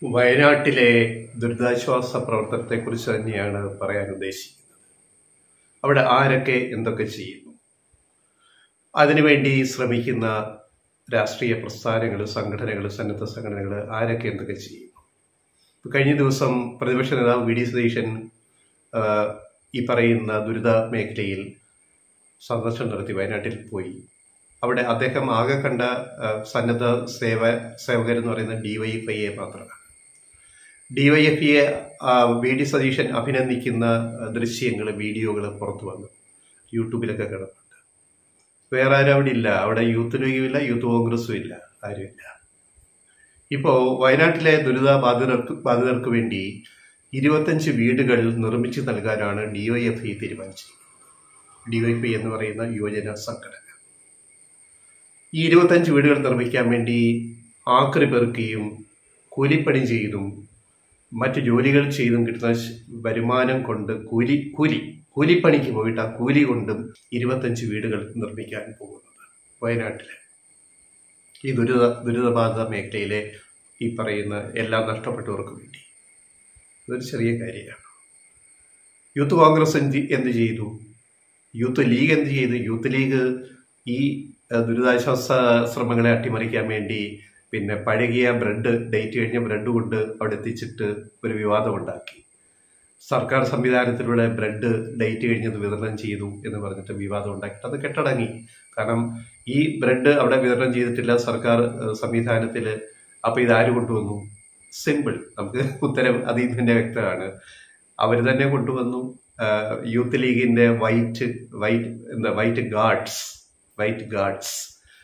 വയനാട്ടിലെ ദുരിതാശ്വാസ പ്രവർത്തനത്തെക്കുറിച്ച് തന്നെയാണ് പറയാൻ ഉദ്ദേശിക്കുന്നത് അവിടെ ആരൊക്കെ എന്തൊക്കെ ചെയ്യുന്നു അതിനുവേണ്ടി ശ്രമിക്കുന്ന രാഷ്ട്രീയ പ്രസ്ഥാനങ്ങൾ സംഘടനകൾ സന്നദ്ധ സംഘടനകൾ ആരൊക്കെ എന്തൊക്കെ ചെയ്യുന്നു ഇപ്പൊ കഴിഞ്ഞ ദിവസം പ്രതിപക്ഷ നേതാവ് വി ഡി സതീശൻ ആ, ഈ പറയുന്ന ദുരിത മേഖലയിൽ സന്ദർശനം നടത്തി വയനാട്ടിൽ പോയി അവിടെ അദ്ദേഹം ആകെ കണ്ട ആ, സന്നദ്ധ സേവ സേവകരെന്ന് പറയുന്ന ഡിവൈഎഫ്ഐയെ മാത്രമാണ് ഡിവൈഎഫ്ഐയെ വി ഡി സതീശൻ അഭിനന്ദിക്കുന്ന ദൃശ്യങ്ങൾ വീഡിയോകൾ പുറത്തു വന്നു യൂട്യൂബിലൊക്കെ കിടന്നുണ്ട് വേറെ ആരും അവിടെ ഇല്ല അവിടെ യൂത്ത് ലീഗും ഇല്ല യൂത്ത് കോൺഗ്രസും ഇല്ല ആരുമില്ല ഇപ്പോ വയനാട്ടിലെ ദുരിത ബാധിതർക്ക് ബാധിതർക്ക് വേണ്ടി ഇരുപത്തഞ്ച് വീടുകൾ നിർമ്മിച്ചു നൽകാനാണ് ഡിവൈഎഫ്ഐ തീരുമാനിച്ചത് ഡിവൈഎഫ്ഐ എന്ന് പറയുന്ന യുവജന സംഘടന ഈ ഇരുപത്തഞ്ച് വീടുകൾ നിർമ്മിക്കാൻ വേണ്ടി ആക്രി പെറുക്കിയും കൂലിപ്പണി ചെയ്തും മറ്റു ജോലികൾ ചെയ്തും കിട്ടുന്ന ശ്- വരുമാനം കൊണ്ട് കൂലി കൂലി കൂലിപ്പണിക്ക് പോയിട്ട് ആ കൂലി കൊണ്ടും ഇരുപത്തഞ്ച് വീടുകൾ നിർമ്മിക്കാൻ പോകുന്നത് വയനാട്ടില് ഈ ദുരിത ദുരിതബാധിത മേഖലയിലെ ഈ പറയുന്ന എല്ലാം നഷ്ടപ്പെട്ടവർക്ക് വേണ്ടി ഇതൊരു ചെറിയ കാര്യമാണ് യൂത്ത് കോൺഗ്രസ് എന്ത് എന്ത് ചെയ്തു യൂത്ത് ലീഗ് എന്ത് ചെയ്തു യൂത്ത് ലീഗ് ഈ ഏഹ്, ദുരിതാശ്വാസ ശ്രമങ്ങളെ അട്ടിമറിക്കാൻ വേണ്ടി പിന്നെ പഴകിയ ബ്രെഡ് ഡേറ്റ് കഴിഞ്ഞ ബ്രെഡ് കൊണ്ട് അവിടെ എത്തിച്ചിട്ട് ഒരു വിവാദമുണ്ടാക്കി സർക്കാർ സംവിധാനത്തിലൂടെ ബ്രെഡ് ഡേറ്റ് കഴിഞ്ഞത് വിതരണം ചെയ്തു എന്ന് പറഞ്ഞിട്ട് വിവാദം ഉണ്ടാക്കിയിട്ട് അത് കെട്ടടങ്ങി കാരണം ഈ ബ്രെഡ് അവിടെ വിതരണം ചെയ്തിട്ടില്ല സർക്കാർ ഏഹ്, സംവിധാനത്തിൽ അപ്പൊ ഇത് ആര് കൊണ്ടുവന്നു സിമ്പിൾ നമുക്ക് ഉത്തരം അതിൽ തന്നെ വ്യക്തമാണ് അവർ തന്നെ കൊണ്ടുവന്നു ആഹ്, യൂത്ത് ലീഗിന്റെ വൈറ്റ് വൈറ്റ് എന്താ വൈറ്റ് ഗാർഡ്സ് വൈറ്റ് ഗാർഡ്സ്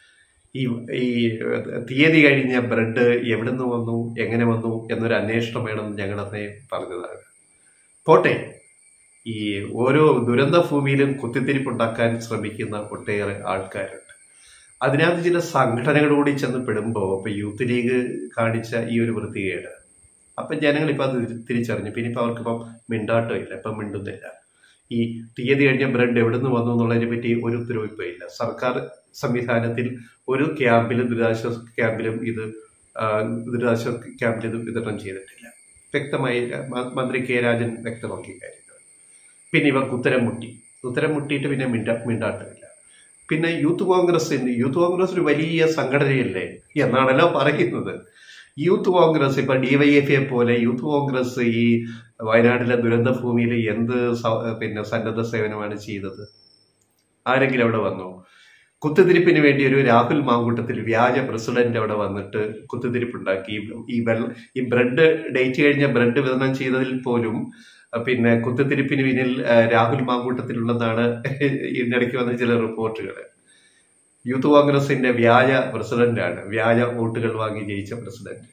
ഈ ഈ തീയതി കഴിഞ്ഞ ബ്രെഡ് എവിടെ നിന്ന് വന്നു എങ്ങനെ വന്നു എന്നൊരു അന്വേഷണം വേണം ഞങ്ങൾ അന്നേ പറഞ്ഞതാണ് പോട്ടെ ഈ ഓരോ ദുരന്ത ഭൂമിയിലും കുത്തിത്തിരിപ്പുണ്ടാക്കാൻ ശ്രമിക്കുന്ന ഒട്ടേറെ ആൾക്കാരുണ്ട് അതിനകത്ത് ചില സംഘടനകൾ കൂടി ചെന്ന് പെടുമ്പോൾ ഇപ്പൊ യൂത്ത് ലീഗ് കാണിച്ച ഈ ഒരു വൃത്തികേട് അപ്പൊ ജനങ്ങൾ ഇപ്പൊ അത് തിരിച്ചറിഞ്ഞു പിന്നെ ഇപ്പൊ അവർക്കിപ്പം മിണ്ടാട്ടം ഇല്ല ഇപ്പം മിണ്ടുന്നില്ല ഈ തീയതി കഴിഞ്ഞ ബ്രെഡ് എവിടെ നിന്ന് വന്നു എന്നുള്ളതിനെ പറ്റി ഒരു ഉത്തരവും ഇപ്പൊ ഇല്ല സർക്കാർ സംവിധാനത്തിൽ ഒരു ക്യാമ്പിലും ദുരിതാശ്വാസ ക്യാമ്പിലും ഇത് ആ, ദുരിതാശ്വാസ ക്യാമ്പിൽ ഇത് വിതരണം ചെയ്തിട്ടില്ല വ്യക്തമായി മ- മന്ത്രി കെ രാജൻ വ്യക്തമാക്കിയ കാര്യങ്ങൾ പിന്നെ ഇവർക്ക് ഉത്തരം മുട്ടി ഉത്തരം മുട്ടിയിട്ട് പിന്നെ മിണ്ട മിണ്ടാട്ടമില്ല പിന്നെ യൂത്ത് കോൺഗ്രസ് എന്ത് യൂത്ത് കോൺഗ്രസ് ഒരു വലിയ സംഘടനയല്ലേ എന്നാണല്ലോ പറയുന്നത് യൂത്ത് കോൺഗ്രസ് ഇപ്പൊ ഡിവൈഎഫ്ഐ പോലെ യൂത്ത് കോൺഗ്രസ് ഈ വയനാട്ടിലെ ദുരന്ത ഭൂമിയിൽ എന്ത് സ- പിന്നെ സന്നദ്ധ സേവനമാണ് ചെയ്തത് ആരെങ്കിലും അവിടെ വന്നോ കുത്തിത്തിരിപ്പിന് വേണ്ടി ഒരു രാഹുൽ മാങ്കൂട്ടത്തിൽ വ്യാജ പ്രസിഡന്റ് അവിടെ വന്നിട്ട് കുത്തിത്തിരിപ്പുണ്ടാക്കി ഈ വെള്ള ഈ ബ്രെഡ് ഡേറ്റ് കഴിഞ്ഞ ബ്രെഡ് വിതരണം ചെയ്തതിൽ പോലും അഹ് പിന്നെ കുത്തിത്തിരിപ്പിന് പിന്നിൽ അഹ് രാഹുൽ മാങ്കൂട്ടത്തിലുണ്ടെന്നാണ് ഇതിനിടയ്ക്ക് വന്ന ചില റിപ്പോർട്ടുകൾ യൂത്ത് കോൺഗ്രസിന്റെ വ്യാജ പ്രസിഡന്റാണ് വ്യാജ വോട്ടുകൾ വാങ്ങി ജയിച്ച പ്രസിഡന്റ്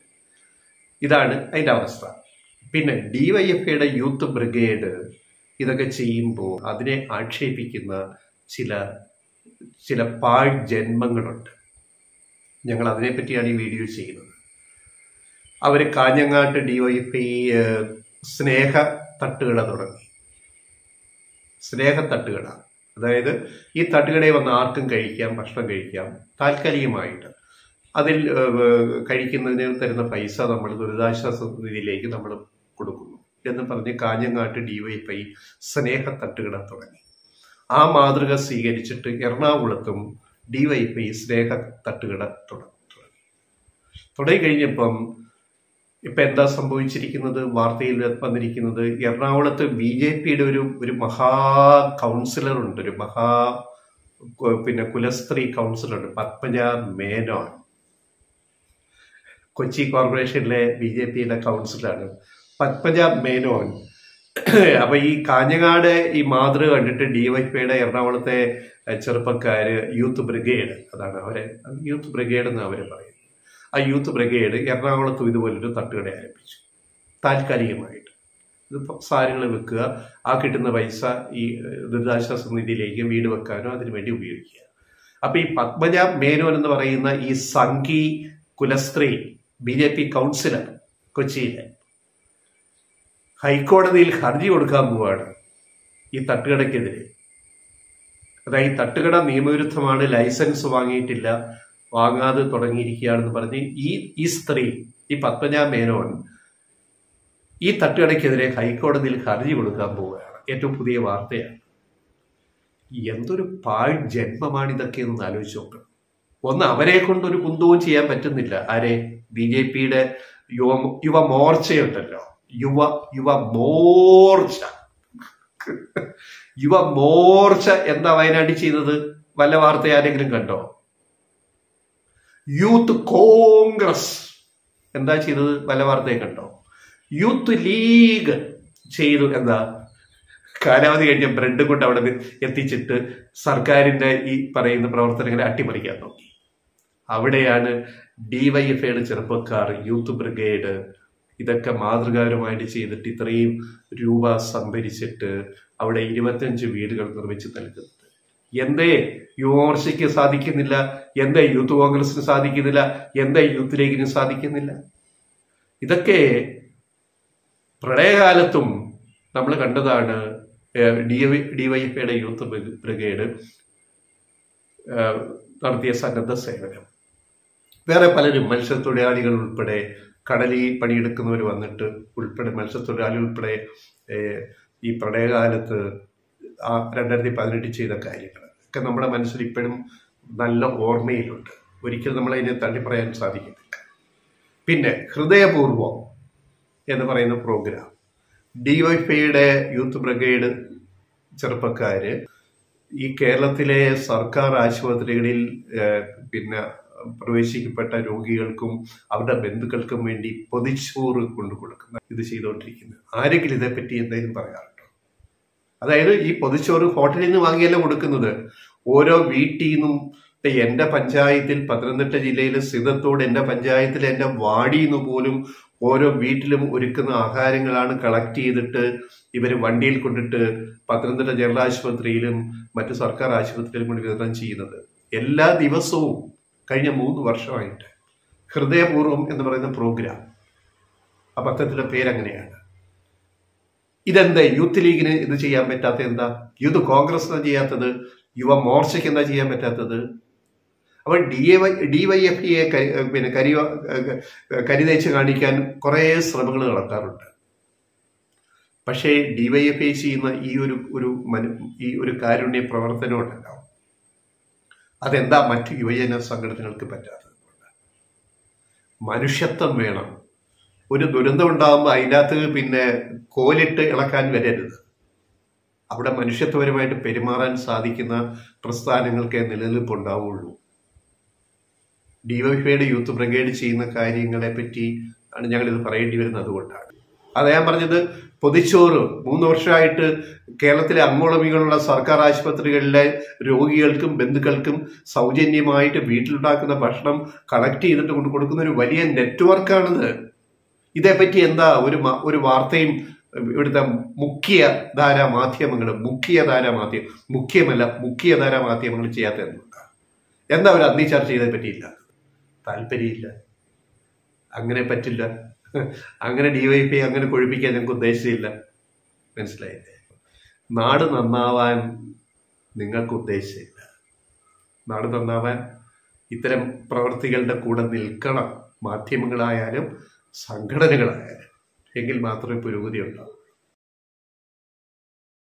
ഇതാണ് അതിന്റെ അവസ്ഥ പിന്നെ ഡിവൈഎഫ്ഐയുടെ യൂത്ത് ബ്രിഗേഡ് ഇതൊക്കെ ചെയ്യുമ്പോൾ അതിനെ ആക്ഷേപിക്കുന്ന ചില ചില പാഴ് ജന്മങ്ങളുണ്ട് ഞങ്ങൾ അതിനെപ്പറ്റിയാണ് ഈ വീഡിയോ ചെയ്യുന്നത് അവർ കാഞ്ഞങ്ങാട്ട് ഡിവൈഎഫ്ഐ സ്നേഹ തട്ടുകട തുടങ്ങി സ്നേഹ തട്ടുകട അതായത് ഈ തട്ടുകടയിൽ വന്ന് ആർക്കും കഴിക്കാം ഭക്ഷണം കഴിക്കാം താൽക്കാലികമായിട്ട് അതിൽ ഏഹ്, കഴിക്കുന്നതിന് തരുന്ന പൈസ നമ്മൾ ദുരിതാശ്വാസ നിധിയിലേക്ക് നമ്മൾ കൊടുക്കുന്നു എന്ന് പറഞ്ഞ് കാഞ്ഞങ്ങാട്ട് ഡിവൈഎഫ്ഐ സ്നേഹ തട്ടുകട തുടങ്ങി ആ മാതൃക സ്വീകരിച്ചിട്ട് എറണാകുളത്തും ഡിവൈഎഫ്ഐ സ്നേഹ തട്ടുകട തുടങ്ങി തുടങ്ങി കഴിഞ്ഞപ്പം ഇപ്പൊ എന്താ സംഭവിച്ചിരിക്കുന്നത് വാർത്തയിൽ വന്നിരിക്കുന്നത് എറണാകുളത്ത് ബി ജെ പിയുടെ ഒരു ഒരു മഹാ കൗൺസിലർ ഉണ്ട് ഒരു മഹാ കു- പിന്നെ കുലസ്ത്രീ കൗൺസിലർ ഉണ്ട് പത്മജ മേനോൻ കൊച്ചി കോർപ്പറേഷനിലെ ബി ജെ പിയുടെ കൗൺസിലറാണ് പത്മജ മേനോൻ അപ്പൊ ഈ കാഞ്ഞങ്ങാട് ഈ മാതൃക കണ്ടിട്ട് ഡിവൈഫൈയുടെ എറണാകുളത്തെ എഹ്, ചെറുപ്പക്കാര് യൂത്ത് ബ്രിഗേഡ് അതാണ് അവരെ യൂത്ത് ബ്രിഗേഡ് എന്ന് അവര് പറയുന്നത് ആ യൂത്ത് ബ്രിഗേഡ് എറണാകുളത്തും ഇതുപോലൊരു തട്ടുകട ആരംഭിച്ചു താൽക്കാലികമായിട്ട് ഇത് സാധനങ്ങൾ വെക്കുക ആ കിട്ടുന്ന പൈസ ഈ ഏഹ്, ദുരിതാശ്വാസ നിധിയിലേക്ക് വീട് വെക്കാനോ അതിനു വേണ്ടി ഉപയോഗിക്കുക അപ്പൊ ഈ പത്മജ മേനോൻ എന്ന് പറയുന്ന ഈ സംഘി കുലസ്ത്രീ ബി ജെ പി കൗൺസിലർ കൊച്ചിയിലെ ഹൈക്കോടതിയിൽ ഹർജി കൊടുക്കാൻ പോവാണ് ഈ തട്ടുകടയ്ക്കെതിരെ അതായത് ഈ തട്ടുകട നിയമവിരുദ്ധമാണ് ലൈസൻസ് വാങ്ങിയിട്ടില്ല വാങ്ങാതെ തുടങ്ങിയിരിക്കുകയാണെന്ന് പറഞ്ഞ് ഈ ഈ സ്ത്രീ ഈ പത്മജ മേനോൻ ഈ തട്ടുകടയ്ക്കെതിരെ ഹൈക്കോടതിയിൽ ഹർജി കൊടുക്കാൻ പോവുകയാണ് ഏറ്റവും പുതിയ വാർത്തയാണ് എന്തൊരു പാഴ് ജന്മമാണ് ഇതൊക്കെ എന്ന് ആലോചിച്ച് നോക്കണം ഒന്ന് അവരെ കൊണ്ട് ഒരു കുന്തവും ചെയ്യാൻ പറ്റുന്നില്ല ആരെ ബി ജെ പിയുടെ യുവ യുവ മോർച്ചയുണ്ടല്ലോ യുവ യുവ മോർച്ച യുവ മോർച്ച എന്താ വയനാട്ടിൽ ചെയ്തത് വല്ല വാർത്ത ആരെങ്കിലും കണ്ടോ യൂത്ത് കോൺഗ്രസ് എന്താ ചെയ്തത് വല്ല വാർത്തയും കണ്ടോ യൂത്ത് ലീഗ് ചെയ്തു എന്താ കാലാവധി കഴിഞ്ഞ ബ്രെഡ് കൊണ്ട് അവിടെ എത്തിച്ചിട്ട് സർക്കാരിന്റെ ഈ പറയുന്ന പ്രവർത്തനങ്ങളെ അട്ടിമറിക്കാൻ നോക്കി അവിടെയാണ് ഡിവൈഎഫ്ഐയുടെ ചെറുപ്പക്കാർ യൂത്ത് ബ്രിഗേഡ് ഇതൊക്കെ മാതൃകാപരമായിട്ട് ചെയ്തിട്ട് ഇത്രയും രൂപ സംഭരിച്ചിട്ട് അവിടെ ഇരുപത്തഞ്ച് വീടുകൾ നിർമ്മിച്ച് നൽകുന്നത് എന്തേ യുവമോർച്ചയ്ക്ക് സാധിക്കുന്നില്ല എന്തേ യൂത്ത് കോൺഗ്രസിന് സാധിക്കുന്നില്ല എന്തേ യൂത്ത് ലീഗിന് സാധിക്കുന്നില്ല ഇതൊക്കെ പ്രളയകാലത്തും നമ്മൾ കണ്ടതാണ് ഡിവൈഎഫ്ഐയുടെ യൂത്ത് ബ്രിഗേഡ് നടത്തിയ സന്നദ്ധ സേവനം വേറെ പലരും മത്സ്യത്തൊഴിലാളികൾ ഉൾപ്പെടെ കടലിൽ പണിയെടുക്കുന്നവർ വന്നിട്ട് ഉൾപ്പെടെ മത്സ്യത്തൊഴിലാളി ഉൾപ്പെടെ ഈ പ്രളയകാലത്ത് ആ രണ്ടായിരത്തി പതിനെട്ടിൽ ചെയ്ത കാര്യങ്ങൾ ഒക്കെ നമ്മുടെ മനസ്സിൽ ഇപ്പോഴും നല്ല ഓർമ്മയിലുണ്ട് ഒരിക്കലും നമ്മളതിനെ തള്ളി പറയാൻ സാധിക്കുന്നില്ല പിന്നെ ഹൃദയപൂർവം എന്ന് പറയുന്ന പ്രോഗ്രാം ഡിവൈഫൈയുടെ യൂത്ത് ബ്രിഗേഡ് ചെറുപ്പക്കാര് ഈ കേരളത്തിലെ സർക്കാർ ആശുപത്രികളിൽ പിന്നെ പ്രവേശിക്കപ്പെട്ട രോഗികൾക്കും അവരുടെ ബന്ധുക്കൾക്കും വേണ്ടി പൊതിച്ചോറ് കൊണ്ടു കൊടുക്കുന്ന ഇത് ചെയ്തുകൊണ്ടിരിക്കുന്നത് ആരെങ്കിലും ഇതേപ്പറ്റി എന്തെങ്കിലും പറയാറുണ്ടോ അതായത് ഈ പൊതിച്ചോറ് ഹോട്ടലിൽ നിന്ന് വാങ്ങിയല്ല കൊടുക്കുന്നത് ഓരോ വീട്ടിൽ നിന്നും എന്റെ പഞ്ചായത്തിൽ പത്തനംതിട്ട ജില്ലയിലെ സിതത്തോട് എന്റെ പഞ്ചായത്തിൽ എന്റെ വാടിയിൽ നിന്ന് പോലും ഓരോ വീട്ടിലും ഒരുക്കുന്ന ആഹാരങ്ങളാണ് കളക്ട് ചെയ്തിട്ട് ഇവർ വണ്ടിയിൽ കൊണ്ടിട്ട് പത്തനംതിട്ട ജനറൽ ആശുപത്രിയിലും മറ്റു സർക്കാർ ആശുപത്രിയിലും കൊണ്ട് വിതരണം ചെയ്യുന്നത് എല്ലാ ദിവസവും കഴിഞ്ഞ മൂന്ന് വർഷമായിട്ട് ഹൃദയപൂർവ്വം എന്ന് പറയുന്ന പ്രോഗ്രാം ആ പത്രത്തിലെ പേരങ്ങനെയാണ് ഇതെന്താ യൂത്ത് ലീഗിന് ഇത് ചെയ്യാൻ പറ്റാത്ത എന്താ യൂത്ത് കോൺഗ്രസ് എന്താ ചെയ്യാത്തത് യുവ മോർച്ചയ്ക്ക് എന്താ ചെയ്യാൻ പറ്റാത്തത് അപ്പോൾ D A Y D Y F ഇയെ പിന്നെ കരി കരിതേച്ച് കാണിക്കാൻ കുറേ ശ്രമങ്ങൾ നടത്താറുണ്ട് പക്ഷേ ഡി വൈ എഫ് ഐ ചെയ്യുന്ന ഈ ഒരു ഒരു മനു ഈ ഒരു കാരുണ്യ പ്രവർത്തനം ഉണ്ടല്ലോ അതെന്താ മറ്റു യുവജന സംഘടനകൾക്ക് പറ്റാത്തത് മനുഷ്യത്വം വേണം ഒരു ദുരന്തം ഉണ്ടാകുമ്പോൾ അതിനകത്ത് പിന്നെ കോലിട്ട് ഇളക്കാൻ വരരുത് അവിടെ മനുഷ്യത്വപരമായിട്ട് പെരുമാറാൻ സാധിക്കുന്ന പ്രസ്ഥാനങ്ങൾക്കേ നിലനിൽപ്പുണ്ടാവുള്ളൂ ഡിവൈഫൈയുടെ യൂത്ത് ബ്രിഗേഡ് ചെയ്യുന്ന കാര്യങ്ങളെ പറ്റി ആണ് ഞങ്ങളിത് പറയേണ്ടി വരുന്നത് അതുകൊണ്ടാണ് അത് ഞാൻ പറഞ്ഞത് പൊതിച്ചോറ് മൂന്ന് വർഷമായിട്ട് കേരളത്തിലെ അങ്ങോളമികളുള്ള സർക്കാർ ആശുപത്രികളിലെ രോഗികൾക്കും ബന്ധുക്കൾക്കും സൗജന്യമായിട്ട് വീട്ടിലുണ്ടാക്കുന്ന ഭക്ഷണം കളക്ട് ചെയ്തിട്ട് കൊണ്ട് കൊടുക്കുന്ന ഒരു വലിയ നെറ്റ്വർക്കാണിത് ഇതേപ്പറ്റി എന്താ ഒരു ഒരു വാർത്തയും ഇവിടുത്തെ മുഖ്യധാര മാധ്യമങ്ങൾ മുഖ്യധാര മാധ്യമം മുഖ്യമല്ല മുഖ്യധാര മാധ്യമങ്ങൾ ചെയ്യാത്ത എന്തുകൊണ്ടാണ് എന്താ ഒരു അന്തി ചർച്ച ചെയ്തേ പറ്റിയില്ല താല്പര്യമില്ല അങ്ങനെ പറ്റില്ല അങ്ങനെ ഡിവൈപി അങ്ങനെ കൊഴിപ്പിക്കാൻ ഞങ്ങൾക്ക് ഉദ്ദേശിച്ചില്ല മനസ്സിലായില്ലേ നാട് നന്നാവാൻ നിങ്ങൾക്ക് ഉദ്ദേശിച്ചില്ല നാട് നന്നാവാൻ ഇത്തരം പ്രവർത്തികളുടെ കൂടെ നിൽക്കണം മാധ്യമങ്ങളായാലും സംഘടനകളായാലും എങ്കിൽ മാത്രമേ പുരോഗതി ഉണ്ടാവൂ